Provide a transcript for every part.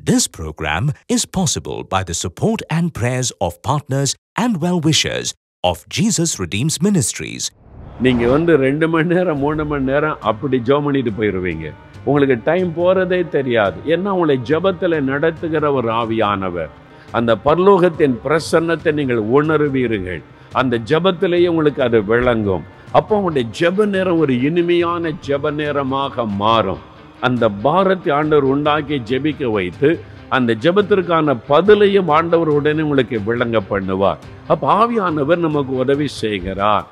This program is possible by the support and prayers of partners and well-wishers of Jesus Redeems Ministries. நீங்க வந்து ரெண்டு மணி நேரம் மூணு மணி நேரம் அப்படி ஜெபம் பண்ணிட்டு போயிடுவீங்க உங்களுக்கு டைம் போறதே தெரியாது ஏன்னா உங்களை ஜெபத்துல நடத்துகிற ஒரு ஆவியானவர் அந்த பரலோகத்தின் பிரசன்னத்தை நீங்கள் உணருவீர்கள் அந்த ஜெபத்திலேயே உங்களுக்கு அது விளங்கும் அப்போ உங்களுடைய ஜெப நேரம் ஒரு இனிமையான ஜெப நேரமாக மாறும் அந்த பாரத்தை ஆண்டவர் உண்டாக்கி ஜெபிக்க வைத்து அந்த ஜெபத்திற்கான பதிலையும் ஆண்டவர் உடனே உங்களுக்கு விளங்க பண்ணுவார் அப்ப ஆவியானவர் நமக்கு உதவி செய்கிறார்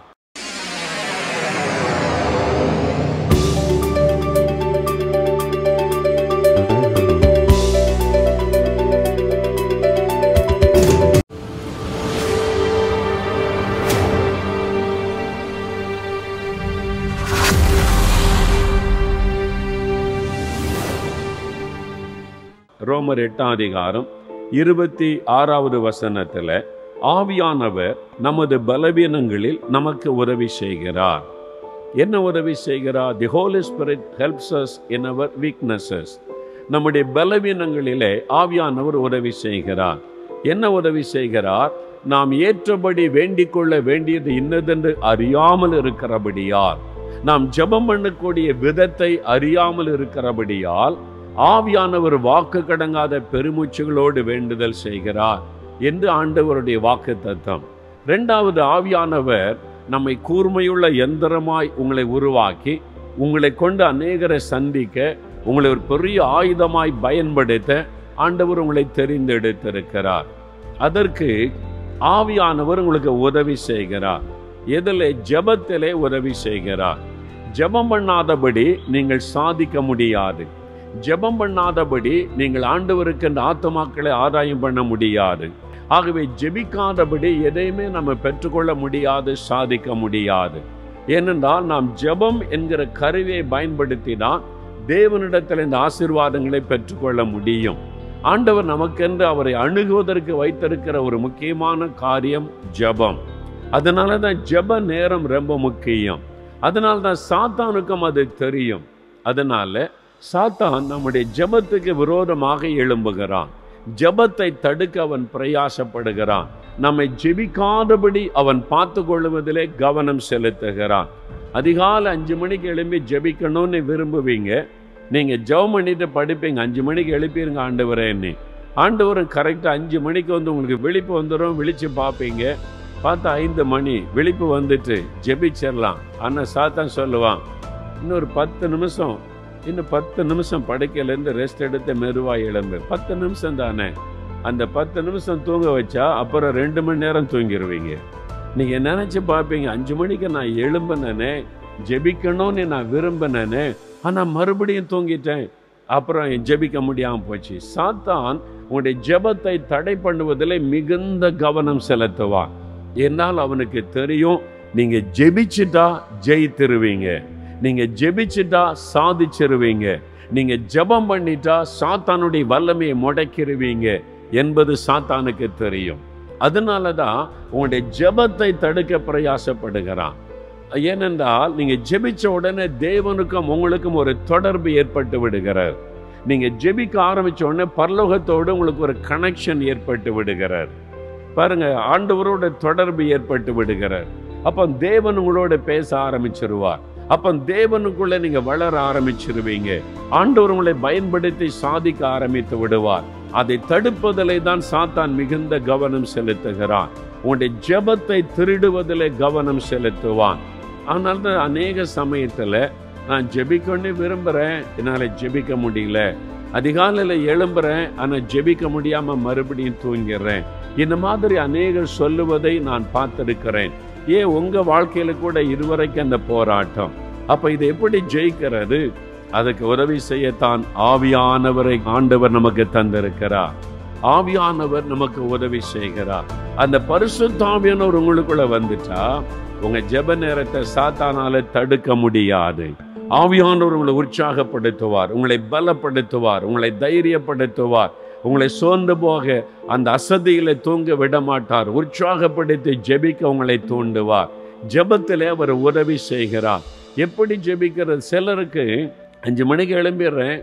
ரோமர் எட்டாம் அதிகாரம் இருபத்தி ஆறாவது வசனத்துல ஆவியானவர் நமது பலவீனங்களில் நமக்கு உதவி செய்கிறார் என்ன உதவி செய்கிறார் the Holy Spirit helps us in our weaknesses நம்முடைய பலவீனங்களிலே ஆவியானவர் உதவி செய்கிறார் என்ன உதவி செய்கிறார் நாம் ஏற்றபடி வேண்டிக் கொள்ள வேண்டியது இன்னதென்று அறியாமல் இருக்கிறபடியால் நாம் ஜெபம் பண்ணக்கூடிய விதத்தை அறியாமல் இருக்கிறபடியால் ஆவியானவர் வாக்கு கடங்காத பெருமூச்சுகளோடு வேண்டுதல் செய்கிறார் என்று ஆண்டவருடைய வாக்கு தத்தம் ரெண்டாவது ஆவியானவர் நம்மை கூர்மையுள்ள எந்திரமாய் உங்களை உருவாக்கி உங்களை கொண்டு அநேகரை சந்திக்க உங்களை ஒரு பெரிய ஆயுதமாய் பயன்படுத்த ஆண்டவர் உங்களை தெரிந்தெடுத்திருக்கிறார் அதற்கு ஆவியானவர் உங்களுக்கு உதவி செய்கிறார் எதில் ஜெபத்திலே உதவி செய்கிறார் ஜெபம் பண்ணாதபடி நீங்கள் சாதிக்க முடியாது ஜெபம் பண்ணாதபடி நீங்கள் ஆண்டவருக்கு அந்த ஆத்மாக்களை ஆதாயம் பண்ண முடியாது ஆகவே ஜெபிக்காதபடி எதையுமே நம்ம பெற்றுக்கொள்ள முடியாது சாதிக்க முடியாது ஏனென்றால் நாம் ஜெபம் என்கிற கருவியை பயன்படுத்தினால் தேவனிடத்தில் இந்த ஆசீர்வாதங்களை பெற்றுக்கொள்ள முடியும் ஆண்டவர் நமக்கென்று அவரை அணுகுவதற்கு வைத்திருக்கிற ஒரு முக்கியமான காரியம் ஜெபம் அதனால தான் ஜெப நேரம் ரொம்ப முக்கியம் அதனால தான் சாத்தானுக்கும் அது தெரியும் அதனால சாத்தான் நம்முடைய ஜெபத்துக்கு விரோதமாக எழும்புகிறான் ஜெபத்தை தடுக்க அவன் பிரயாசப்படுகிறான் நம்மை ஜெபிக்காதபடி அவன் பார்த்து கொள்வதிலே கவனம் செலுத்துகிறான் அதிகாலை அஞ்சு மணிக்கு எழும்பி ஜெபிக்கணும்னு விரும்புவீங்க நீங்க ஜெபம் பண்ணிட்டு படிப்பீங்க அஞ்சு மணிக்கு எழுப்பிருங்க ஆண்டவரேன்னு ஆண்டவரும் கரெக்டாக அஞ்சு மணிக்கு வந்து உங்களுக்கு விழிப்பு வந்துடும் விழிச்சு பார்ப்பீங்க பார்த்தா ஐந்து மணி விழிப்பு வந்துட்டு ஜெபிச்சிடலாம் ஆனால் சாத்தான் சொல்லுவான் இன்னொரு பத்து நிமிஷம் இன்னும் பத்து நிமிஷம் படுக்கையிலேருந்து ரெஸ்ட் எடுத்து மெதுவாக எழும்பு பத்து நிமிஷம் தானே அந்த பத்து நிமிஷம் தூங்க வச்சா அப்புறம் ரெண்டு மணி நேரம் தூங்கிடுவீங்க நீங்கள் நினச்சி பார்ப்பீங்க அஞ்சு மணிக்கு நான் எழும்பினேனே ஜெபிக்கணும்னு நான் விரும்பினேனே ஆனால் மறுபடியும் தூங்கிட்டேன் அப்புறம் ஜெபிக்க முடியாமல் போச்சு சாத்தான் உங்களுடைய ஜெபத்தை தடை பண்ணுவதில் மிகுந்த கவனம் செலுத்துவான் என்னால் அவனுக்கு தெரியும் நீங்கள் ஜெபிச்சுட்டா ஜெயித்திருவீங்க நீங்க ஜெபிச்சுட்டா சாதிச்சிருவீங்க நீங்க ஜெபம் பண்ணிட்டா சாத்தானுடைய வல்லமையை முடக்கிருவீங்க என்பது சாத்தானுக்கு தெரியும் அதனால தான் உங்களுடைய ஜெபத்தை தடுக்க பிரயாசப்படுகிறான் ஏனென்றால் நீங்க ஜெபிச்ச உடனே தேவனுக்கும் உங்களுக்கும் ஒரு தொடர்பு ஏற்பட்டு விடுகிறார் நீங்க ஜெபிக்க ஆரம்பிச்ச உடனே பரலோகத்தோடு உங்களுக்கு ஒரு கனெக்ஷன் ஏற்பட்டு விடுகிறார் பாருங்க ஆண்டவரோட தொடர்பு ஏற்பட்டு விடுகிறார் அப்போ தேவன் உங்களோட பேச ஆரம்பிச்சிருவார் அப்ப தேவனுக்குள்ள நீங்க வளர ஆரம்பிச்சிருவீங்க ஆண்டவர் உங்களை பயன்படுத்தி சாதிக்க ஆரம்பித்து விடுவார் அதை தடுப்பதிலே தான் சாத்தான் மிகுந்த கவனம் செலுத்துகிறான் உங்களுடைய ஜெபத்தை திருடுவதிலே கவனம் செலுத்துவான் ஆனால் தான் அநேக சமயத்துல நான் ஜெபிக்கணும்னு விரும்புறேன் என்னால ஜெபிக்க முடியல அதிகாலையில் எழும்புறேன் ஆனால் ஜெபிக்க முடியாம மறுபடியும் தூங்கிடுறேன் இந்த மாதிரி அநேகர் சொல்லுவதை நான் பார்த்திருக்கிறேன் ஏன் உங்க வாழ்க்கையில கூட இதுவரைக்கும் அந்த போராட்டம் அப்ப இதை எப்படி ஜெயிக்கிறது அதுக்கு உதவி செய்யத்தான் ஆவியானவரை ஆண்டவர் நமக்கு தந்திருக்கிறார் ஆவியானவர் நமக்கு உதவி செய்கிறார் அந்த பரிசுத்தாவியானவர் உங்களுக்குள்ள வந்துட்டா உங்க ஜெப நேரத்தை சாத்தானால தடுக்க முடியாது ஆவியானவர் உங்களை உற்சாகப்படுத்துவார் உங்களை பலப்படுத்துவார் உங்களை தைரியப்படுத்துவார் உங்களை சோர்ந்து போக அந்த அசதியில தூங்க விட மாட்டார் உற்சாகப்படுத்தி ஜெபிக்க உங்களை தூண்டுவார் ஜெபத்திலே அவர் உதவி செய்கிறார் எப்படி ஜெபிக்கிறது சிலருக்கு அஞ்சு மணிக்கு எழும்பிடுறேன்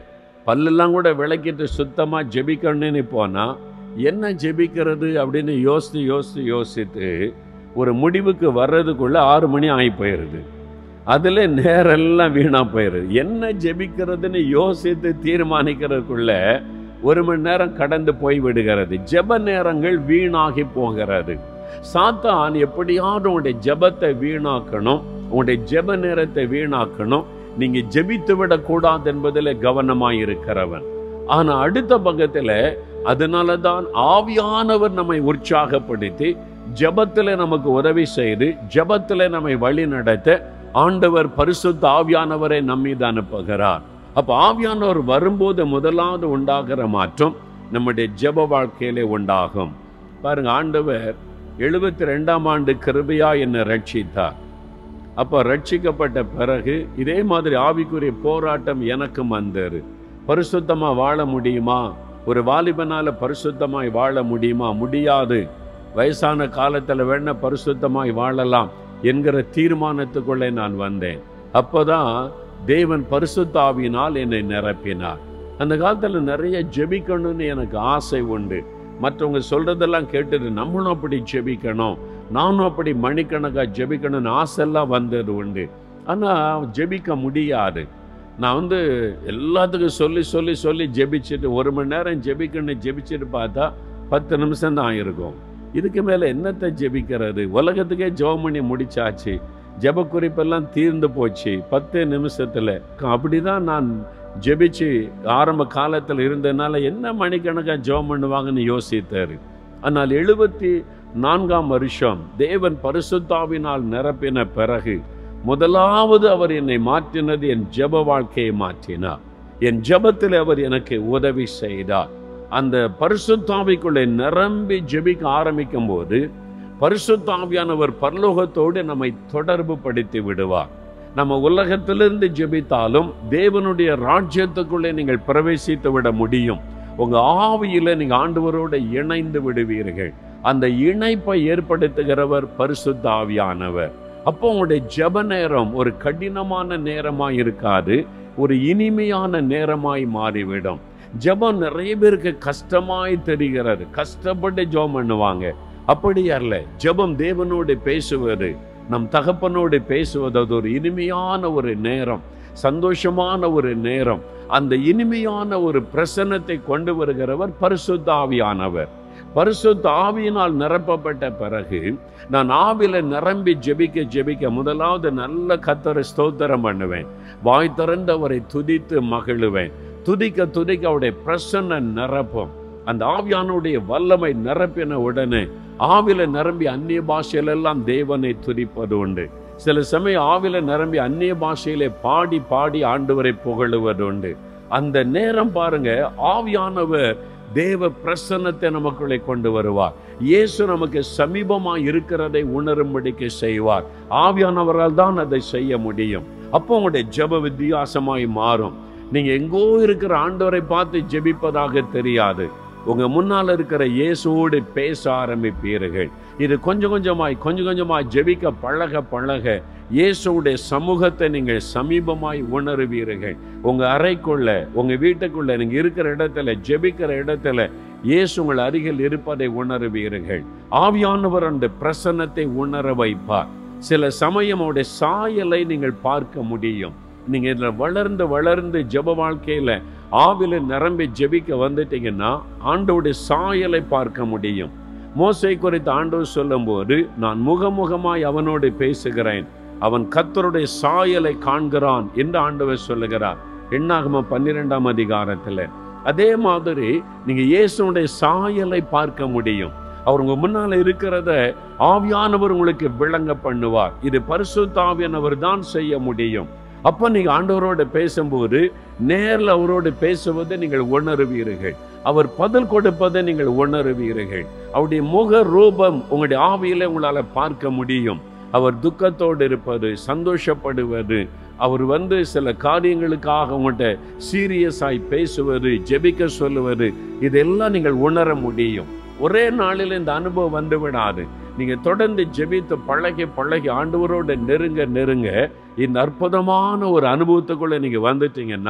பல்லெல்லாம் கூட விளக்கிட்டு சுத்தமாக ஜெபிக்கணும்னு போனால் என்ன ஜெபிக்கிறது அப்படின்னு யோசித்து யோசித்து யோசித்து ஒரு முடிவுக்கு வர்றதுக்குள்ள ஆறு மணி ஆகி போயிடுது அதில் நேரெல்லாம் வீணாக போயிடுது என்ன ஜெபிக்கிறதுன்னு யோசித்து தீர்மானிக்கிறதுக்குள்ள ஒரு மணி நேரம் கடந்து போய் விடுகிறது ஜெப நேரங்கள் வீணாகி போகிறது சாத்தான் எப்படியாவது உங்களுடைய ஜெபத்தை வீணாக்கணும் உங்களுடைய ஜெப நேரத்தை வீணாக்கணும் நீங்க ஜெபித்து விடக்கூடாது என்பதில் கவனமாய் இருக்கிறவன் ஆனா அடுத்த பக்கத்துல அதனால தான் ஆவியானவர் நம்மை உற்சாகப்படுத்தி ஜெபத்துல நமக்கு உதவி செய்து ஜெபத்துல நம்மை வழி நடத்த ஆண்டவர் பரிசுத்த ஆவியானவரை நம்மீது அனுப்புகிறார் அப்ப ஆவியானவர் வரும்போது முதலாவது உண்டாகிற மாற்றம் நம்முடைய ஜெப வாழ்க்கையிலே உண்டாகும் பாருங்க ஆண்டவர் எழுபத்தி ரெண்டாம் ஆண்டு கிருபையா என்னை ரட்சித்தார் அப்போ ரட்சிக்கப்பட்ட பிறகு இதே மாதிரி ஆவிக்குரிய போராட்டம் எனக்கும் வந்தாரு பரிசுத்தமா வாழ முடியுமா ஒரு வாலிபனால பரிசுத்தமாய் வாழ முடியுமா முடியாது வயசான காலத்துல வேணா பரிசுத்தமாய் வாழலாம் என்கிற தீர்மானத்துக்குள்ளே நான் வந்தேன் அப்போதான் தேவன் பரிசுத்தாவினால் என்னை நிரப்பினார் அந்த காலத்துல நிறைய ஜெபிக்கணும்னு எனக்கு ஆசை உண்டு மற்றவங்க சொல்றதெல்லாம் கேட்டுட்டு நம்மளும் அப்படி ஜெபிக்கணும் நானும் அப்படி மணிக்கணக்காக ஜெபிக்கணும்னு ஆசையெல்லாம் வந்தது உண்டு ஆனால் ஜெபிக்க முடியாது நான் வந்து எல்லாத்துக்கும் சொல்லி சொல்லி சொல்லி ஜெபிச்சுட்டு ஒரு மணி நேரம் ஜெபிக்கணும் ஜெபிச்சுட்டு பார்த்தா பத்து நிமிஷம் தான் இருக்கும் இதுக்கு மேலே என்னத்தை ஜெபிக்கிறது உலகத்துக்கே ஜெபம் பண்ணி முடிச்சாச்சு ஜெப குறிப்பெல்லாம் தீர்ந்து போச்சு பத்து நிமிஷத்தில் அப்படிதான் நான் ஜெபிச்சு ஆரம்ப காலத்தில் இருந்ததுனால என்ன மணிக்கணக்காக ஜெபம் பண்ணுவாங்கன்னு யோசித்தாரு ஆனால் எழுபத்தி நான்காம் வருஷம் தேவன் பரிசுத்தாவினால் நிரப்பின பிறகு முதலாவது அவர் என்னை மாற்றினது என் ஜெப வாழ்க்கையை மாற்றினார் என் ஜெபத்தில் அவர் எனக்கு உதவி செய்தார் அந்த பரிசுத்தாவிக்குள்ளே நிரம்பி ஜெபிக்க ஆரம்பிக்கும் போது பரிசுத்தாவியானவர் பரலோகத்தோடு நம்மை தொடர்பு படுத்தி விடுவார் நம்ம உலகத்திலிருந்து ஜெபித்தாலும் தேவனுடைய ராஜ்யத்துக்குள்ளே நீங்கள் பிரவேசித்து விட முடியும் உங்க ஆவியில நீங்க ஆண்டவரோட இணைந்து விடுவீர்கள் அந்த இணைப்பை ஏற்படுத்துகிறவர் பரிசுத்த ஆவியானவர் அப்போ உங்களுடைய ஜெப நேரம் ஒரு கடினமான நேரமாய் இருக்காது ஒரு இனிமையான நேரமாய் மாறிவிடும் ஜெபம் நிறைய பேருக்கு கஷ்டமாய் தெரிகிறது கஷ்டப்பட்டு ஜெபம் பண்ணுவாங்க அப்படி அல்ல ஜெபம் தேவனோடு பேசுவது நம் தகப்பனோடு பேசுவது அது ஒரு இனிமையான ஒரு நேரம் சந்தோஷமான ஒரு நேரம் அந்த இனிமையான ஒரு பிரசன்னத்தை கொண்டு வருகிறவர் பரிசுத்த ஆவியானவர் பரிசுத்த ஆவியினால் நிரப்பப்பட்ட பிறகு நான் ஆவில நிரம்பி ஜெபிக்க ஜெபிக்க முதலாவது நல்ல கத்தரை ஸ்தோத்திரம் பண்ணுவேன் வாய் திறந்து அவரை துதித்து மகிழுவேன் துதிக்க துதிக்க அவருடைய பிரசன்ன நிரப்பும் அந்த ஆவியானுடைய வல்லமை நிரப்பின உடனே ஆவில நிரம்பி அந்நிய பாஷையிலெல்லாம் தேவனை துதிப்பது உண்டு சில சமயம் ஆவில நிரம்பி அந்நிய பாஷையிலே பாடி பாடி ஆண்டவரை புகழுவது உண்டு அந்த நேரம் பாருங்க ஆவியானவர் தேவ பிரசன்னத்தை நமக்குள்ளே கொண்டு வருவார் இயேசு நமக்கு சமீபமாக இருக்கிறதை உணரும்படிக்கு செய்வார் ஆவியானவரால் தான் அதை செய்ய முடியும் அப்போ உங்களுடைய ஜெப வித்தியாசமாய் மாறும் நீங்க எங்கோ இருக்கிற ஆண்டவரை பார்த்து ஜெபிப்பதாக தெரியாது உங்க முன்னால் இருக்கிற இயேசுவோடு பேச ஆரம்பிப்பீர்கள் இது கொஞ்சம் கொஞ்சமாய் கொஞ்சம் கொஞ்சமாய் ஜெபிக்க பழக பழக இயேசுடைய சமூகத்தை நீங்கள் சமீபமாய் உணருவீர்கள் உங்க அறைக்குள்ள உங்க வீட்டுக்குள்ள நீங்க இருக்கிற இடத்துல ஜெபிக்கிற இடத்துல இயேசு உங்கள் அருகில் இருப்பதை உணருவீர்கள் ஆவியானவர் அந்த பிரசன்னத்தை உணர வைப்பார் சில சமயம் அவருடைய சாயலை நீங்கள் பார்க்க முடியும் நீங்க இதுல வளர்ந்து வளர்ந்து ஜெப வாழ்க்கையில ஆவில நிரம்பி ஜெபிக்க வந்துட்டீங்கன்னா ஆண்டோடைய சாயலை பார்க்க முடியும் மோசை குறித்து ஆண்டவர் சொல்லும்போது நான் முகமுகமாய் அவனோடு பேசுகிறேன் அவன் கத்தருடைய சாயலை காண்கிறான் என்று ஆண்டவர் சொல்லுகிறார் எண்ணாகம பன்னிரெண்டாம் அதிகாரத்துல அதே மாதிரி நீங்க இயேசுடைய சாயலை பார்க்க முடியும் அவர் உங்க முன்னால இருக்கிறத ஆவியானவர் உங்களுக்கு விளங்க பண்ணுவார் இது பரிசுத்த ஆவியானவர் தான் செய்ய முடியும் அப்ப நீங்க ஆண்டவரோட பேசும்போது நேர்ல அவரோடு பேசுவதை நீங்கள் உணருவீர்கள் அவர் பதில் கொடுப்பதை நீங்கள் உணருவீர்கள் அவருடைய முக ரூபம் உங்களுடைய ஆவியில உங்களால பார்க்க முடியும் அவர் துக்கத்தோடு இருப்பது சந்தோஷப்படுவது அவர் வந்து சில காரியங்களுக்காக உங்கள்கிட்ட சீரியஸாய் பேசுவது ஜெபிக்க சொல்லுவது இதெல்லாம் நீங்கள் உணர முடியும் ஒரே நாளில் இந்த அனுபவம் வந்து விடாது நீங்க தொடர்ந்து ஜெபித்து பழகி பழகி ஆண்டவரோட நெருங்க நெருங்க இந்த அற்புதமான ஒரு அனுபவத்துக்குள்ள நீங்க வந்துட்டீங்கன்னா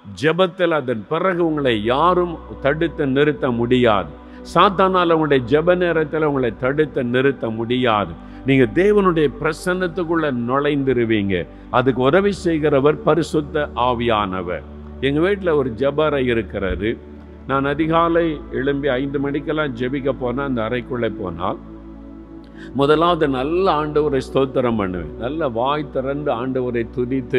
ஜெபத்தில் அதன் பிறகு உங்களை யாரும் தடுத்து நிறுத்த முடியாது சாத்தானால் உங்களுடைய ஜெப நேரத்தில் உங்களை தடுத்து நிறுத்த முடியாது நீங்க தேவனுடைய பிரசன்னத்துக்குள்ள நுழைந்துருவீங்க அதுக்கு உதவி செய்கிறவர் பரிசுத்த ஆவியானவர் எங்க வீட்டில் ஒரு ஜபரை இருக்கிறாரு நான் அதிகாலை எழும்பி ஐந்து மணிக்கெல்லாம் ஜெபிக்க போனால் அந்த அறைக்குள்ளே போனால் முதலாவது நல்ல ஆண்டவரை ஸ்தோத்திரம் பண்ணுவேன் நல்ல வாய் திறந்து ஆண்டவரை துதித்து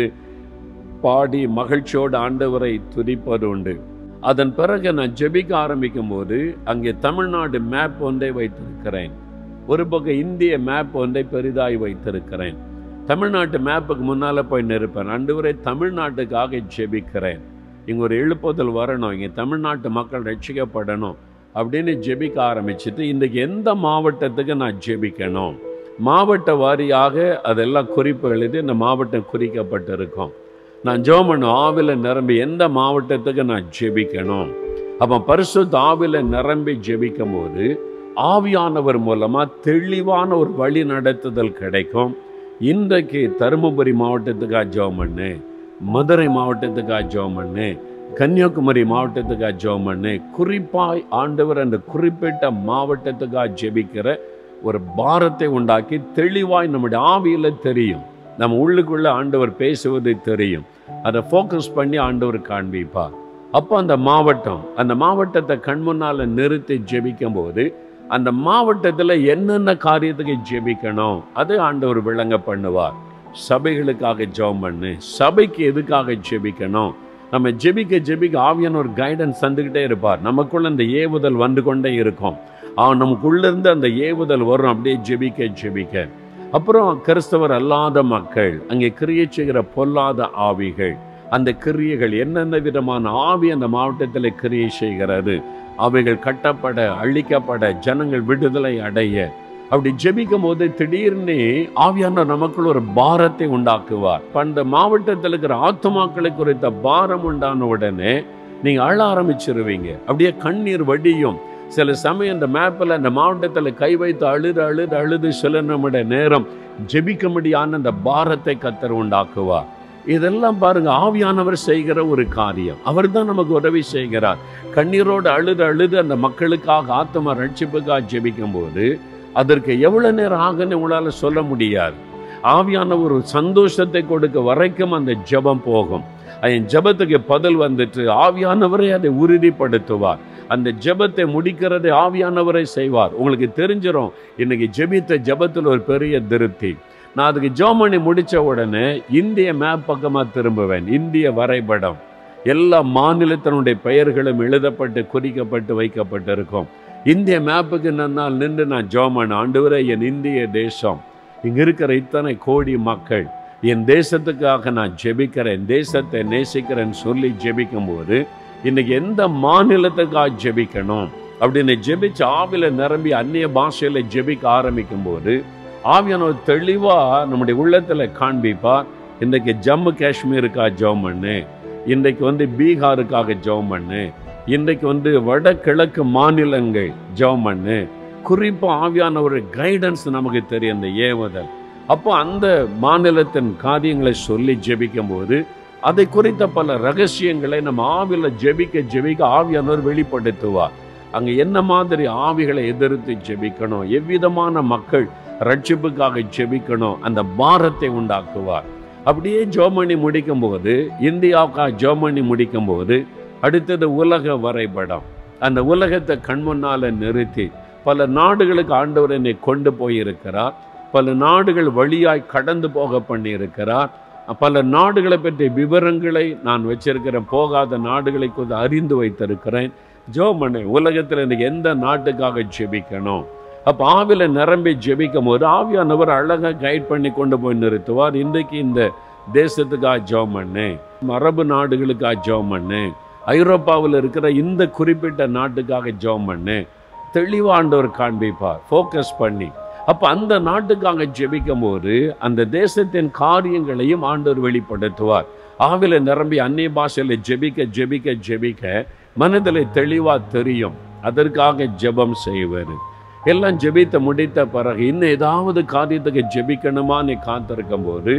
பாடி மகிழ்ச்சியோடு ஆண்டவரை துதிப்பது உண்டு அதன் பிறகு நான் ஜெபிக்க ஆரம்பிக்கும் போது அங்கே தமிழ்நாடு மேப் ஒன்றை வைத்திருக்கிறேன் ஒரு பக்கம் இந்திய மேப் ஒன்றை பெரிதாய் வைத்திருக்கிறேன் தமிழ்நாட்டு மேப்புக்கு முன்னால் போய் நிற்பேன் ஆண்டவரை தமிழ்நாட்டுக்காக ஜெபிக்கிறேன் இங்கே ஒரு எழுப்புதல் வரணும் இங்கே தமிழ்நாட்டு மக்கள் ரட்சிக்கப்படணும் அப்படின்னு ஜெபிக்க ஆரம்பிச்சுட்டு இன்றைக்கு எந்த மாவட்டத்துக்கு நான் ஜெபிக்கணும் மாவட்ட வாரியாக அதெல்லாம் குறிப்பு எழுதி இந்த மாவட்டம் குறிக்கப்பட்டிருக்கும் நான் ஜோமன் ஆவில நிரம்பி எந்த மாவட்டத்துக்கு நான் ஜெபிக்கணும் அப்போ பரிசுத்த ஆவில நிரம்பி ஜெபிக்கும் போது ஆவியானவர் மூலமா தெளிவான ஒரு வழி நடத்துதல் கிடைக்கும் இன்றைக்கு தருமபுரி மாவட்டத்துக்காக ஜெபம் பண்ணு மதுரை மாவட்டத்துக்காக ஜெபம் பண்ணு கன்னியாகுமரி மாவட்டத்துக்காக ஜெபம் பண்ணு குறிப்பாய் ஆண்டவர் அந்த குறிப்பிட்ட மாவட்டத்துக்காக ஜெபிக்கிற ஒரு பாரத்தை உண்டாக்கி தெளிவாய் நம்முடைய ஆவியில தெரியும் நம்ம உள்ளுக்குள்ள ஆண்டவர் பேசுவது தெரியும் அதை ஃபோக்கஸ் பண்ணி ஆண்டவர் காண்பிப்பார் அப்போ அந்த மாவட்டம் அந்த மாவட்டத்தை கண் முன்னால நிறுத்தி ஜெபிக்கும் போது அந்த மாவட்டத்தில் என்னென்ன காரியத்துக்கு ஜெபிக்கணும் அது ஆண்டவர் விளங்க பண்ணுவார் சபைகளுக்காக ஜெபம் பண்ணு சபைக்கு எதுக்காக ஜெபிக்கணும் நம்ம ஜெபிக்க ஜெபிக்க ஆவியான ஒரு கைடன்ஸ் தந்துக்கிட்டே இருப்பார் நமக்குள்ள இந்த ஏவுதல் வந்து கொண்டே இருக்கும் அவன் நமக்குள்ள இருந்து அந்த ஏவுதல் வரும் அப்படியே ஜெபிக்க ஜெபிக்க அப்புறம் கிறிஸ்தவர் அல்லாத மக்கள் அங்கே கிரியை செய்கிற பொல்லாத ஆவிகள் அந்த கிரியைகள் என்னென்ன விதமான ஆவி அந்த மாவட்டத்தில் கிரியை செய்கிறது அவைகள் கட்டப்பட அழிக்கப்பட ஜனங்கள் விடுதலை அடைய அப்படி ஜெபிக்கும் போது திடீர்னு ஆவியான நமக்குள் ஒரு பாரத்தை உண்டாக்குவார் இப்ப அந்த மாவட்டத்தில் இருக்கிற ஆத்துமாக்களை குறித்த பாரம் உண்டான உடனே நீங்க அழ ஆரம்பிச்சிருவீங்க அப்படியே கண்ணீர் வடியும் சில சமயம் இந்த மேப்பில் அந்த மாவட்டத்தில் கை வைத்து அழுது அழுது அழுது சில நிமிட நேரம் ஜெபிக்க முடியாத அந்த பாரத்தை கத்தர் உண்டாக்குவார் இதெல்லாம் பாருங்க ஆவியானவர் செய்கிற ஒரு காரியம் அவர் தான் நமக்கு உதவி செய்கிறார் கண்ணீரோடு அழுது அழுது அந்த மக்களுக்காக ஆத்ம ரட்சிப்புக்காக ஜெபிக்கும் போது அதற்கு எவ்வளவு நேரம் ஆகுன்னு உங்களால சொல்ல முடியாது ஆவியான ஒரு சந்தோஷத்தை கொடுக்க வரைக்கும் அந்த ஜெபம் போகும் என் ஜெபத்துக்கு பதில் வந்துட்டு ஆவியானவரை அதை உறுதிப்படுத்துவார் அந்த ஜெபத்தை முடிக்கிறதை ஆவியானவரை செய்வார் உங்களுக்கு தெரிஞ்சிடும் இன்னைக்கு ஜெபித்த ஜெபத்தில் ஒரு பெரிய திருப்தி நான் அதுக்கு ஜோமணி முடிச்ச உடனே இந்திய மேப் பக்கமாக திரும்புவேன் இந்திய வரைபடம் எல்லா மாநிலத்தினுடைய பெயர்களும் எழுதப்பட்டு குறிக்கப்பட்டு வைக்கப்பட்டிருக்கும் இந்திய மேப்புக்கு நன்னால் நின்று நான் ஜோமன் ஆண்டவரே என் இந்திய தேசம் இங்க இருக்கிற இத்தனை கோடி மக்கள் என் தேசத்துக்காக நான் ஜெபிக்கிறேன் தேசத்தை நேசிக்கிறேன்னு சொல்லி ஜெபிக்கும் போது இன்னைக்கு எந்த மாநிலத்துக்காக ஜெபிக்கணும் அப்படின்னு ஜெபிச்சு ஆவில நிரம்பி அந்நிய பாஷையில ஜெபிக்க ஆரம்பிக்கும் போது ஆவியானவர் தெளிவா நம்முடைய உள்ளத்துல காண்பிப்பார் இன்றைக்கு ஜம்மு காஷ்மீருக்காக ஜெபம் பண்ணு இன்றைக்கு வந்து பீகாருக்காக ஜெபம் பண்ணு இன்றைக்கு வந்து வடகிழக்கு மாநிலங்கள் ஜெபம் பண்ணு குறிப்பா ஆவியான ஒரு கைடன்ஸ் நமக்கு தெரியும் அந்த ஏவுதல் அப்போ அந்த மாநிலத்தின் காரியங்களை சொல்லி ஜெபிக்கும் போது அதை குறித்த பல ரகசியங்களை நம்ம ஆவில ஜெபிக்க ஜெபிக்க ஆவியானவர் வெளிப்படுத்துவார் அங்க என்ன மாதிரி ஆவிகளை எதிர்த்து ஜெபிக்கணும் எவ்விதமான மக்கள் ரட்சிப்புக்காக ஜெபிக்கணும் அந்த பாரத்தை உண்டாக்குவார் அப்படியே ஜோமணி முடிக்கும் போது இந்தியாவுக்காக ஜோமணி முடிக்கும் போது அடுத்தது உலக வரைபடம் அந்த உலகத்தை கண்முன்னால நிறுத்தி பல நாடுகளுக்கு ஆண்டவர் என்னை கொண்டு போயிருக்கிறார் பல நாடுகள் வழியாய் கடந்து போக பண்ணியிருக்கிறார் பல நாடுகளை பற்றிய விவரங்களை நான் வச்சிருக்கிறேன் போகாத நாடுகளை கொஞ்சம் அறிந்து வைத்திருக்கிறேன் ஜோமனை உலகத்தில் எனக்கு எந்த நாட்டுக்காக ஜெபிக்கணும் அப்போ ஆவில நிரம்பி ஜெபிக்கும் போது ஆவியானவர் அழகாக கைட் பண்ணி கொண்டு போய் நிறுத்துவார் இன்றைக்கு இந்த தேசத்துக்காக ஜெபம் பண்ணு அரபு நாடுகளுக்காக ஜெபம் பண்ணு ஐரோப்பாவில் இருக்கிற இந்த குறிப்பிட்ட நாட்டுக்காக ஜெபம் பண்ணு தெளிவாண்டவர் காண்பிப்பார் ஃபோக்கஸ் பண்ணி அப்போ அந்த நாட்டுக்காக ஜெபிக்கும் போது அந்த தேசத்தின் காரியங்களையும் ஆண்டவர் வெளிப்படுத்துவார் ஆவில நிரம்பி அந்நிய பாஷையில் ஜெபிக்க ஜெபிக்க ஜெபிக்க மனதில் தெளிவாக தெரியும் அதற்காக ஜெபம் செய்வார் எல்லாம் ஜெபித்த முடித்த பிறகு இன்னும் ஏதாவது காரியத்துக்கு ஜெபிக்கணுமா நீ காத்திருக்கும் போது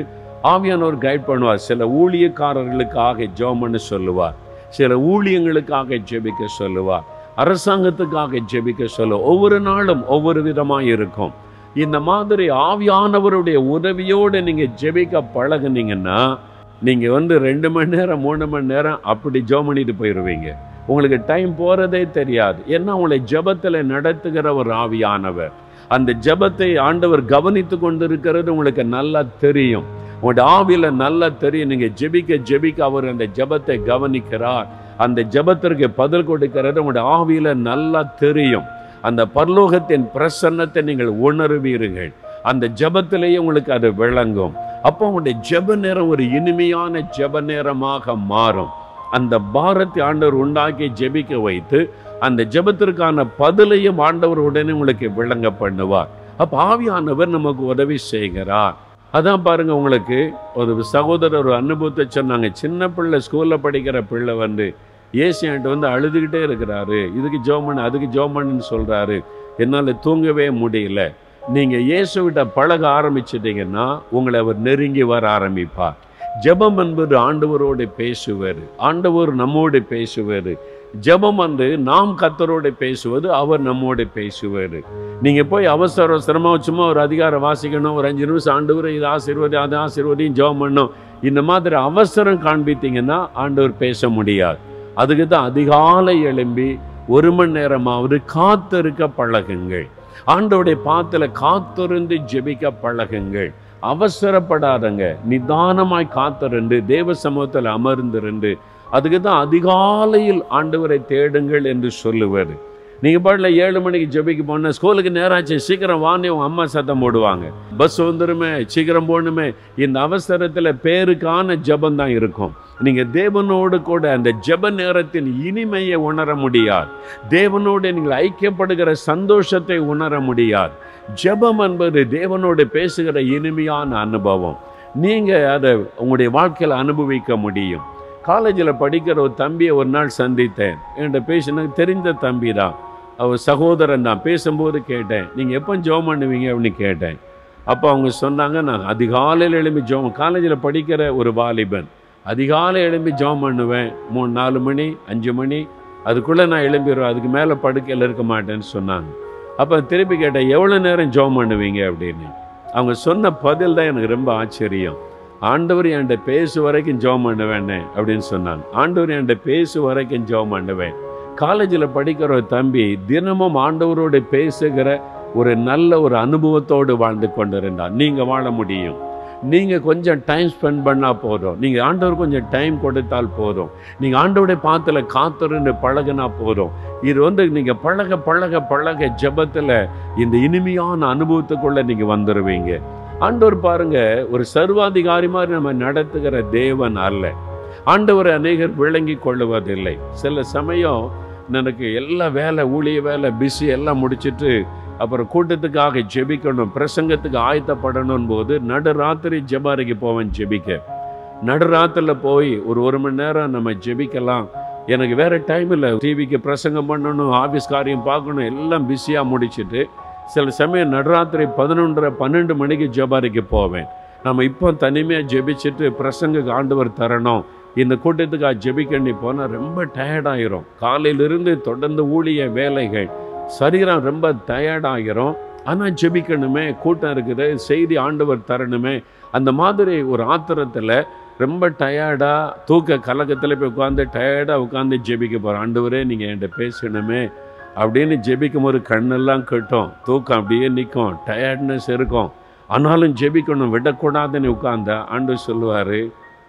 ஆவியானவர் கைட் பண்ணுவார் சில ஊழியக்காரர்களுக்காக ஜெபம் பண்ண சொல்லுவார் சில ஊழியங்களுக்காக ஜெபிக்க சொல்லுவார் அரசாங்கத்துக்காக ஜெபிக்க சொல்ல ஒவ்வொரு நாளும் ஒவ்வொரு விதமாக இருக்கும் இந்த மாதிரி ஆவியானவருடைய உதவியோடு நீங்கள் ஜெபிக்க பழகுனீங்கன்னா நீங்கள் வந்து ரெண்டு மணி நேரம் மூணு மணி நேரம் அப்படி ஜெபம் பண்ணிட்டு போயிடுவீங்க உங்களுக்கு டைம் போகிறதே தெரியாது ஏன்னா உங்களை ஜெபத்தில் நடத்துகிற ஒரு ஆவியானவர் அந்த ஜெபத்தை ஆண்டவர் கவனித்து கொண்டிருக்கிறது உங்களுக்கு நல்லா தெரியும் உங்களோட ஆவியில் நல்லா தெரியும் நீங்கள் ஜெபிக்க ஜெபிக்க அவர் அந்த ஜெபத்தை கவனிக்கிறார் அந்த ஜெபத்திற்கு பதில் கொடுக்கிறது உங்களோட ஆவியில் நல்லா தெரியும் அந்த பரலோகத்தின் பிரசன்னத்தை நீங்கள் உணர்வீர்கள் அந்த ஜெபத்திலேயே உங்களுக்கு அது விளங்கும் அப்போ உங்களுடைய ஜெப நேரம் ஒரு இனிமையான ஜெப நேரமாக மாறும் அந்த பாரத்தை ஆண்டவர் உண்டாக்கி ஜெபிக்க வைத்து அந்த ஜெபத்திற்கான பதிலையும் ஆண்டவர் உடனே உங்களுக்கு விளங்க பண்ணுவார் அப்போ ஆவியானவர் நமக்கு உதவி செய்கிறார் அதான் பாருங்க உங்களுக்கு ஒரு சகோதரர் ஒரு அனுபவத்தை சொன்னாங்க சின்ன பிள்ளை ஸ்கூல்ல படிக்கிற பிள்ளை வந்து ஏசியான்ட்டு வந்து அழுதுகிட்டே இருக்கிறாரு இதுக்கு ஜோமன் அதுக்கு ஜோமன்னு சொல்றாரு என்னால் தூங்கவே முடியல நீங்க இயேசுவிட்ட பழக ஆரம்பிச்சிட்டீங்கன்னா உங்களை அவர் நெருங்கி வர ஆரம்பிப்பார் ஜெபம் என்பது ஆண்டவரோடு பேசுவார் ஆண்டவர் நம்மோடு பேசுவார் ஜெபம் வந்து நாம் கத்தரோடு பேசுவது அவர் நம்மோடு பேசுவார் நீங்க போய் அவசர அவசரமா சும்மா ஒரு அதிகாரம் வாசிக்கணும் ஒரு அஞ்சு நிமிஷம் ஆண்டவர் இது ஆசீர்வதி அது ஆசீர்வதியும் ஜெபம் பண்ணணும் இந்த மாதிரி அவசரம் காண்பித்தீங்கன்னா ஆண்டவர் பேச முடியாது அதுக்கு தான் அதிகாலை எழும்பி ஒரு மணி நேரமாவது காத்திருக்க பழகுங்கள் ஆண்டவருடைய பாத்துல காத்திருந்து ஜெபிக்க பழகுங்கள் அவசரப்படாதங்க நிதானமாய் காத்திருந்து தேவ சமூகத்தில் அமர்ந்திருந்து அதுக்கு தான் அதிகாலையில் ஆண்டவரை தேடுங்கள் என்று சொல்லுவார் நீங்கள் பாட்டில் ஏழு மணிக்கு ஜெபிக்க போன ஸ்கூலுக்கு நேராச்சு சீக்கிரம் வானே உங்கள் அம்மா சத்தம் போடுவாங்க பஸ் வந்துருமே சீக்கிரம் போகணுமே இந்த அவசரத்தில் பேருக்கான ஜெபம் தான் இருக்கும் நீங்கள் தேவனோடு கூட அந்த ஜெப நேரத்தின் இனிமையை உணர முடியாது தேவனோடு நீங்கள் ஐக்கியப்படுகிற சந்தோஷத்தை உணர முடியாது ஜெபம் என்பது தேவனோடு பேசுகிற இனிமையான அனுபவம் நீங்கள் அதை உங்களுடைய வாழ்க்கையில் அனுபவிக்க முடியும் காலேஜில் படிக்கிற ஒரு தம்பியை ஒரு நாள் சந்தித்தேன் என்கிட்ட பேசின தெரிந்த தம்பி தான் அவர் சகோதரன் தான் பேசும்போது கேட்டேன் நீங்கள் எப்போ ஜோம் பண்ணுவீங்க அப்படின்னு கேட்டேன் அப்போ அவங்க சொன்னாங்க நான் அதிகாலையில் எழும்பி ஜோம் காலேஜில் படிக்கிற ஒரு வாலிபன் அதிகாலை எழும்பி ஜோம் பண்ணுவேன் மூணு நாலு மணி அஞ்சு மணி அதுக்குள்ளே நான் எழும்பிடுவேன் அதுக்கு மேலே படுக்கையில் இருக்க மாட்டேன்னு சொன்னாங்க அப்போ திருப்பி கேட்டேன் எவ்வளோ நேரம் ஜோம் பண்ணுவீங்க அப்படின்னு அவங்க சொன்ன பதில் தான் எனக்கு ரொம்ப ஆச்சரியம் ஆண்டவர் என்கிட்ட பேசு வரைக்கும் ஜெபம் பண்ணுவேன்னு அப்படின்னு சொன்னாங்க ஆண்டவர் என்கிட்ட பேசு வரைக்கும் ஜெபம் பண்ணுவேன் காலேஜில் படிக்கிற ஒரு தம்பி தினமும் ஆண்டவரோடு பேசுகிற ஒரு நல்ல ஒரு அனுபவத்தோடு வாழ்ந்து கொண்டிருந்தார் நீங்கள் வாழ முடியும் நீங்கள் கொஞ்சம் டைம் ஸ்பெண்ட் பண்ணால் போதும் நீங்கள் ஆண்டவர் கொஞ்சம் டைம் கொடுத்தால் போதும் நீங்கள் ஆண்டவருடைய பாத்தில் காத்திருந்து பழகினா போதும் இது வந்து நீங்கள் பழக பழக பழக ஜெபத்தில் இந்த இனிமையான அனுபவத்துக்குள்ளே நீங்கள் வந்துடுவீங்க ஆண்டவர் பாருங்க ஒரு சர்வாதிகாரி மாதிரி நம்ம நடத்துகிற தேவன் அல்ல ஆண்டவரை அநேகர் விளங்கி கொள்ளுவதில்லை சில சமயம் எனக்கு எல்லா வேலை ஊழிய வேலை பிஸி எல்லாம் முடிச்சிட்டு அப்புறம் கூட்டத்துக்காக ஜெபிக்கணும் பிரசங்கத்துக்கு ஆயத்தப்படணும் போது நடுராத்திரி ஜெபாரிக்கு போவேன் ஜெபிக்க நடுராத்திரில் போய் ஒரு ஒரு மணி நேரம் நம்ம ஜெபிக்கலாம் எனக்கு வேற டைம் இல்லை டிவிக்கு பிரசங்கம் பண்ணணும் ஆஃபீஸ் காரியம் பார்க்கணும் எல்லாம் பிஸியாக முடிச்சிட்டு சில சமயம் நடுராத்திரி பதினொன்றரை பன்னெண்டு மணிக்கு ஜெபாரிக்கு போவேன் நம்ம இப்போ தனிமையாக ஜெபிச்சுட்டு பிரசங்க ஆண்டவர் தரணும் இந்த கூட்டத்துக்காக ஜெபிக்கண்ணி போனால் ரொம்ப டயர்டாயிரும் காலையிலிருந்து தொடர்ந்து ஊழிய வேலைகள் சரீரம் ரொம்ப டயர்டாகிரும் ஆனால் ஜெபிக்கணுமே கூட்டம் இருக்குது செய்தி ஆண்டவர் தரணுமே அந்த மாதிரி ஒரு ஆத்திரத்தில் ரொம்ப டயர்டாக தூக்க கலக்கத்தில் போய் உட்காந்து டயர்டாக உட்காந்து ஜெபிக்க போகிறோம் ஆண்டவரே நீங்கள் என்கிட்ட பேசணுமே அப்படின்னு ஜெபிக்கும் போது கண்ணெல்லாம் கட்டும் தூக்கம் அப்படியே நிற்கும் டயர்ட்னஸ் இருக்கும் ஆனாலும் ஜெபிக்கணும் விடக்கூடாதுன்னு உட்கார்ந்த ஆண்டு சொல்லுவார்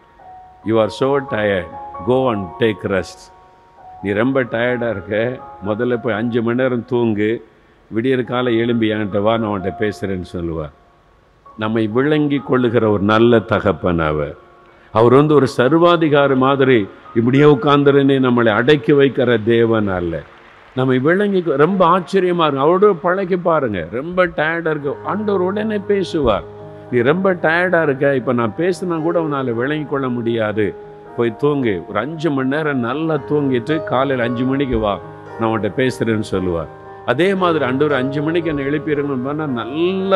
you are so tired go and take rest நீ ரொம்ப டயர்டாக இருக்க முதல்ல போய் அஞ்சு மணி நேரம் தூங்கு விடியற் காலை எழும்பி என்கிட்ட வா நான் அவன்கிட்ட பேசுகிறேன்னு சொல்லுவார் நம்மை விளங்கி கொள்ளுகிற ஒரு நல்ல தகப்பன் அவர் அவர் வந்து ஒரு சர்வாதிகாரி மாதிரி இப்படியே உட்கார்ந்துருன்னு நம்மளை அடக்கி வைக்கிற தேவன் அல்ல நம்மை விளங்கி ரொம்ப ஆச்சரியமா இருக்கும் அவரோட பழகி பாருங்க ரொம்ப டயர்டாக இருக்கு ஆண்டவர் உடனே பேசுவார் நீ ரொம்ப டயர்டாக இருக்க இப்போ நான் பேசினா கூட உன்னால் விளங்கி கொள்ள முடியாது போய் தூங்கு ஒரு அஞ்சு மணி நேரம் நல்லா தூங்கிட்டு காலையில் அஞ்சு மணிக்கு வா நான் உன்கிட்ட பேசுகிறேன்னு சொல்லுவார் அதே மாதிரி அன்று ஒரு அஞ்சு மணிக்கு என்னை எழுப்பிடுங்கன்னு போனால் நல்லா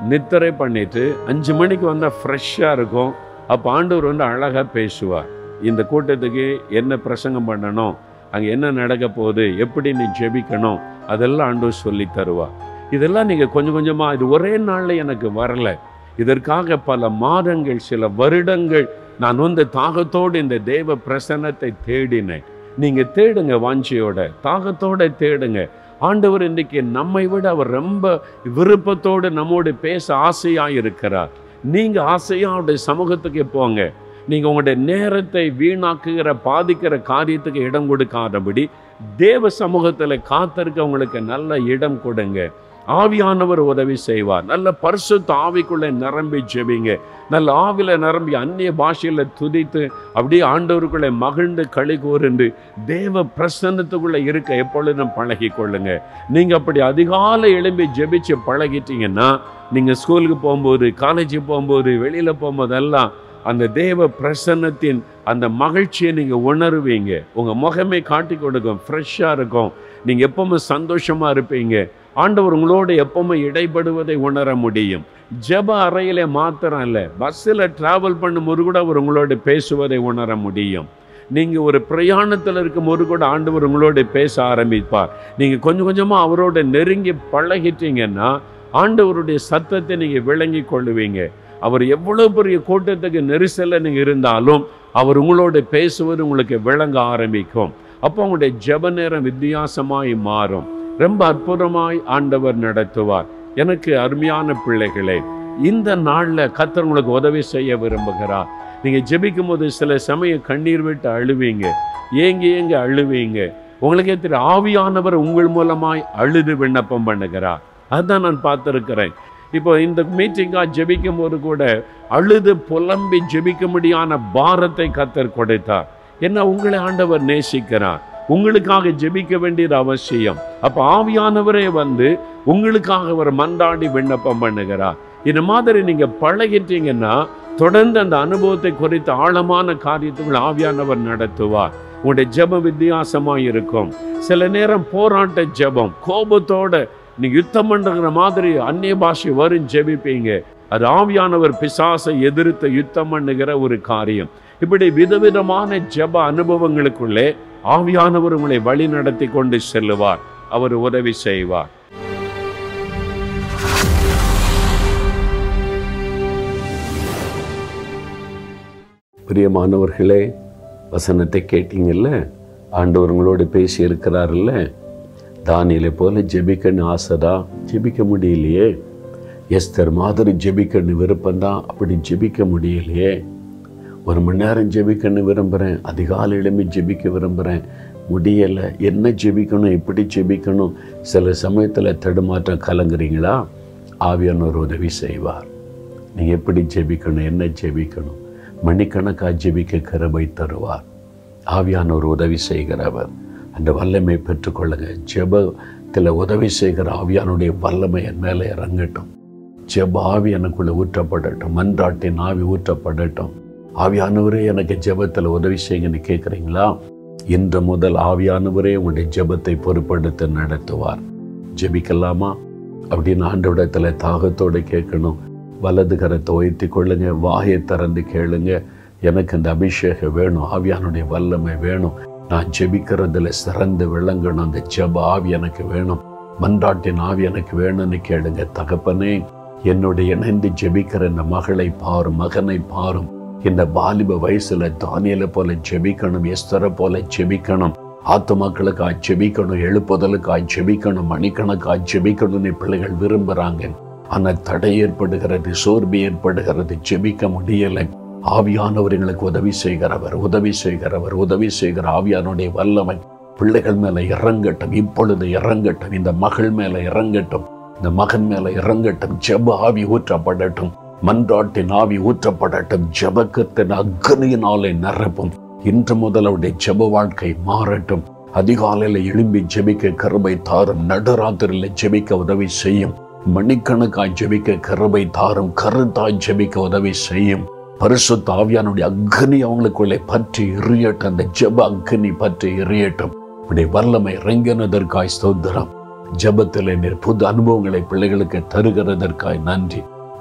நித்திரை பண்ணிட்டு அஞ்சு மணிக்கு வந்தால் ஃப்ரெஷ்ஷாக இருக்கும் அப்போ ஆண்டவர் வந்து அழகாக பேசுவார் இந்த கூட்டத்துக்கு என்ன பிரசங்கம் பண்ணணும் அங்கே என்ன நடக்க போகுது எப்படி நீ ஜெபிக்கணும் அதெல்லாம் ஆண்டவர் சொல்லி தருவார் இதெல்லாம் நீங்கள் கொஞ்சம் கொஞ்சமாக இது ஒரே நாளில் எனக்கு வரல இதற்காக பல மாதங்கள் சில வருடங்கள் நான் வந்து தாகத்தோடு இந்த தேவ பிரசன்னத்தை தேடினேன் நீங்கள் தேடுங்க வாஞ்சியோட தாகத்தோட தேடுங்க ஆண்டவர் இன்றைக்கு நம்மை விட அவர் ரொம்ப விருப்பத்தோடு நம்மோடு பேச ஆசையாக இருக்கிறார் நீங்கள் ஆசையாக அவருடைய சமூகத்துக்கு போங்க நீங்கள் உங்களுடைய நேரத்தை வீணாக்குகிற பாதிக்கிற காரியத்துக்கு இடம் கொடுக்காதபடி தேவ சமூகத்தில் காத்திருக்க உங்களுக்கு நல்ல இடம் கொடுங்க ஆவியானவர் உதவி செய்வார் நல்ல பரிசுத்த ஆவிக்குள்ளே நிரம்பி ஜெபிங்க நல்ல ஆவில நிரம்பி அந்நிய பாஷையில் துதித்து அப்படியே ஆண்டவருக்குள்ளே மகிழ்ந்து களி கூர்ந்து தேவ பிரசன்னத்துக்குள்ளே இருக்க எப்பொழுதும் பழகி கொள்ளுங்க நீங்கள் அப்படி அதிகாலை எழும்பி ஜெபிச்சு பழகிட்டீங்கன்னா நீங்கள் ஸ்கூலுக்கு போகும்போது காலேஜுக்கு போகும்போது வெளியில் போகும்போதெல்லாம் அந்த தேவ பிரசன்னத்தின் அந்த மகிழ்ச்சியை நீங்கள் உணருவீங்க உங்கள் முகமே காட்டி கொடுக்கும் ஃப்ரெஷ்ஷாக இருக்கும் நீங்கள் எப்பவுமே சந்தோஷமாக இருப்பீங்க ஆண்டவர் உங்களோடு எப்பவுமே இடைப்படுவதை உணர முடியும் ஜெப அறையிலே மாத்திரம் இல்லை பஸ்ஸில் ட்ராவல் பண்ணும்போது கூட அவர் உங்களோடு பேசுவதை உணர முடியும் நீங்கள் ஒரு பிரயாணத்தில் இருக்கும்போது கூட ஆண்டவர் உங்களோடு பேச ஆரம்பிப்பார் நீங்கள் கொஞ்சம் கொஞ்சமாக அவரோட நெருங்கி பழகிட்டீங்கன்னா ஆண்டவருடைய சத்தத்தை நீங்கள் விளங்கி கொள்ளுவீங்க அவர் எவ்வளோ பெரிய கூட்டத்துக்கு நெரிசலில் நீங்கள் இருந்தாலும் அவர் உங்களோட பேசுவது உங்களுக்கு விளங்க ஆரம்பிக்கும் அப்போ உங்களுடைய ஜெப நேரம் வித்தியாசமாய் மாறும் ரொம்ப அற்புதமாய் ஆண்டவர் நடத்துவார் எனக்கு அருமையான பிள்ளைகளே இந்த நாளில் கத்தர் உங்களுக்கு உதவி செய்ய விரும்புகிறார் நீங்கள் ஜெபிக்கும் போது சில சமயம் கண்ணீர் விட்டு அழுவீங்க ஏங்கி ஏங்க அழுவீங்க உங்களுக்கே தெரியும் ஆவியானவர் உங்கள் மூலமாய் அழுது விண்ணப்பம் பண்ணுகிறார் அதுதான் நான் பார்த்துருக்கிறேன் இப்போ இந்த மீட்டிங்காக ஜெபிக்கும் போது கூட அழுது புலம்பி ஜெபிக்க முடியாத பாரத்தை கத்தர் கொடுத்தார் என்ன உங்களை ஆண்டவர் நேசிக்கிறார் உங்களுக்காக ஜெபிக்க வேண்டியது அவசியம் அப்போ ஆவியானவரே வந்து உங்களுக்காக அவர் மன்றாடி விண்ணப்பம் பண்ணுகிறார் இந்த மாதிரி நீங்க பழகிட்டீங்கன்னா தொடர்ந்து அந்த அனுபவத்தை குறித்து ஆழமான காரியத்துக்குள் ஆவியானவர் நடத்துவார் உங்களுடைய ஜெபம் வித்தியாசமா இருக்கும் சில நேரம் போராட்ட ஜெபம் கோபத்தோட நீ யுத்தம் பண்ற மாதிரி அந்நிய பாஷை வரும் ஜெபிப்பீங்க அது ஆவியானவர் பிசாசை எதிர்த்து யுத்தம் பண்ணுகிற ஒரு காரியம் இப்படி விதவிதமான ஜெப அனுபவங்களுக்குள்ளே ஆவியானவர் உங்களை வழி நடத்தி கொண்டு செல்லுவார் அவர் உதவி செய்வார் பிரியமானவர்களே வசனத்தை கேட்டீங்கல்ல ஆண்டவர் உங்களோடு பேசி இருக்கிறார்ல தானியலை போல ஜெபிக்கன்னு ஆசைதான் ஜெபிக்க முடியலையே எஸ்தர் மாதிரி ஜெபிக்கன்னு விருப்பம்தான் அப்படி ஜெபிக்க முடியலையே ஒரு மணி நேரம் ஜெபிக்கன்னு விரும்புகிறேன் அதிகாலை எழும்பி ஜெபிக்க விரும்புகிறேன் முடியலை என்ன ஜெபிக்கணும் எப்படி ஜெபிக்கணும் சில சமயத்தில் தடுமாற்றம் கலங்குறீங்களா ஆவியானவர் உதவி செய்வார் நீங்கள் எப்படி ஜெபிக்கணும் என்ன ஜெபிக்கணும் மணிக்கணக்காக ஜெபிக்க கருவை தருவார் ஆவியானவர் உதவி செய்கிறவர் அந்த வல்லமை பெற்றுக்கொள்ளுங்க ஜெபத்தில் உதவி செய்கிற ஆவியானுடைய வல்லமை என் மேலே இறங்கட்டும் ஜெப ஆவி எனக்குள்ளே ஊற்றப்படட்டும் மன்றாட்டின் ஆவி ஊற்றப்படட்டும் ஆவியானவரே எனக்கு ஜெபத்தில் உதவி செய்யுங்கன்னு கேட்குறீங்களா இன்று முதல் ஆவியானவரே உங்களுடைய ஜெபத்தை பொறுப்படுத்த நடத்துவார் ஜெபிக்கலாமா அப்படின்னு ஆண்டவிடத்தில் தாகத்தோடு கேட்கணும் வலது கரத்தை உயர்த்தி கொள்ளுங்க வாயை திறந்து கேளுங்க எனக்கு இந்த அபிஷேகம் வேணும் ஆவியானுடைய வல்லமை வேணும் நான் ஜெபிக்கிறதுல சிறந்து விளங்கணும் அந்த ஜெப ஆவி எனக்கு வேணும் மன்றாட்டின் ஆவி எனக்கு வேணும்னு கேளுங்க தகப்பனே என்னுடைய இணைந்து ஜெபிக்கிற இந்த மகளை பாரும் மகனை பாரும் இந்த வாலிப வயசுல தானியலை போல ஜெபிக்கணும் எஸ்தரை போல ஜெபிக்கணும் ஆத்துமாக்களுக்காய் ஜெபிக்கணும் எழுப்புதலுக்காய் ஜெபிக்கணும் மணிக்கணக்காய் ஜெபிக்கணும்னு பிள்ளைகள் விரும்புகிறாங்க ஆனால் தடை ஏற்படுகிறது சோர்வு ஏற்படுகிறது ஜெபிக்க முடியலை ஆவியானவர் எங்களுக்கு உதவி செய்கிறவர் உதவி செய்கிறவர் உதவி செய்கிற ஆவியானுடைய வல்லமை பிள்ளைகள் மேல இறங்கட்டும் இப்பொழுது இறங்கட்டும் இந்த மகள் மேல இறங்கட்டும் இந்த மகன் மேல இறங்கட்டும் ஜெப ஆவி ஊற்றப்படட்டும் மன்றாட்டின் ஆவி ஊற்றப்படட்டும் ஜெபக்கத்தின் அக்னியினாலே நிரப்பும் இன்று முதல் அவருடைய ஜெப வாழ்க்கை மாறட்டும் அதிகாலையில் எழும்பி ஜெபிக்க கருபை தாரும் நடுராத்திரியில் ஜெபிக்க உதவி செய்யும் மணிக்கணக்காய் ஜெபிக்க கருபை தாரும் கருத்தாய் ஜெபிக்க உதவி செய்யும் பரிசுத்த ஆவியானுடைய அக்னி அவங்களுக்குள்ளே பற்றி எரியட்டும் அந்த ஜெப அக்னி பற்றி எரியட்டும் இப்படி வல்லமை இறங்கினதற்காய் ஸ்தோத்திரம் ஜெபத்தில் நீர் புது அனுபவங்களை பிள்ளைகளுக்கு தருகிறதற்காய் நன்றி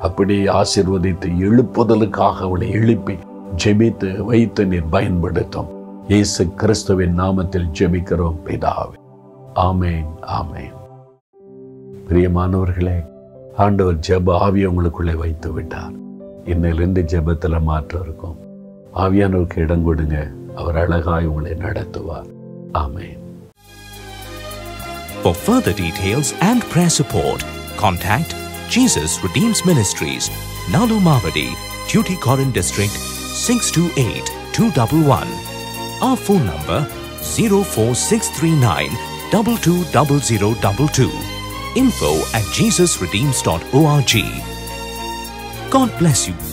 அப்படி ஆசிர்வதித்து எழுப்புதலுக்காக அவளை எழுப்பி ஜெபித்து வைத்து நீர் பயன்படுத்தும் இயேசு கிறிஸ்துவின் நாமத்தில் ஜெபிக்கிறோம் பிதாவே ஆமேன் ஆமேன் பிரியமானவர்களே ஆண்டவர் ஜெப ஆவியை உங்களுக்குள்ளே வைத்து விட்டார் இன்னிலிருந்து ஜெபத்துல மாற்றம் இருக்கும் ஆவியானவருக்கு இடம் கொடுங்க அவர் அழகாய் உங்களை நடத்துவார் ஆமேன் For further details and prayer support, contact Jesus Redeems Ministries, Nalu Mavadi, Tuticorin District, 628-211. Our phone number 04639 220022. Info at jesusredeems.org. God bless you.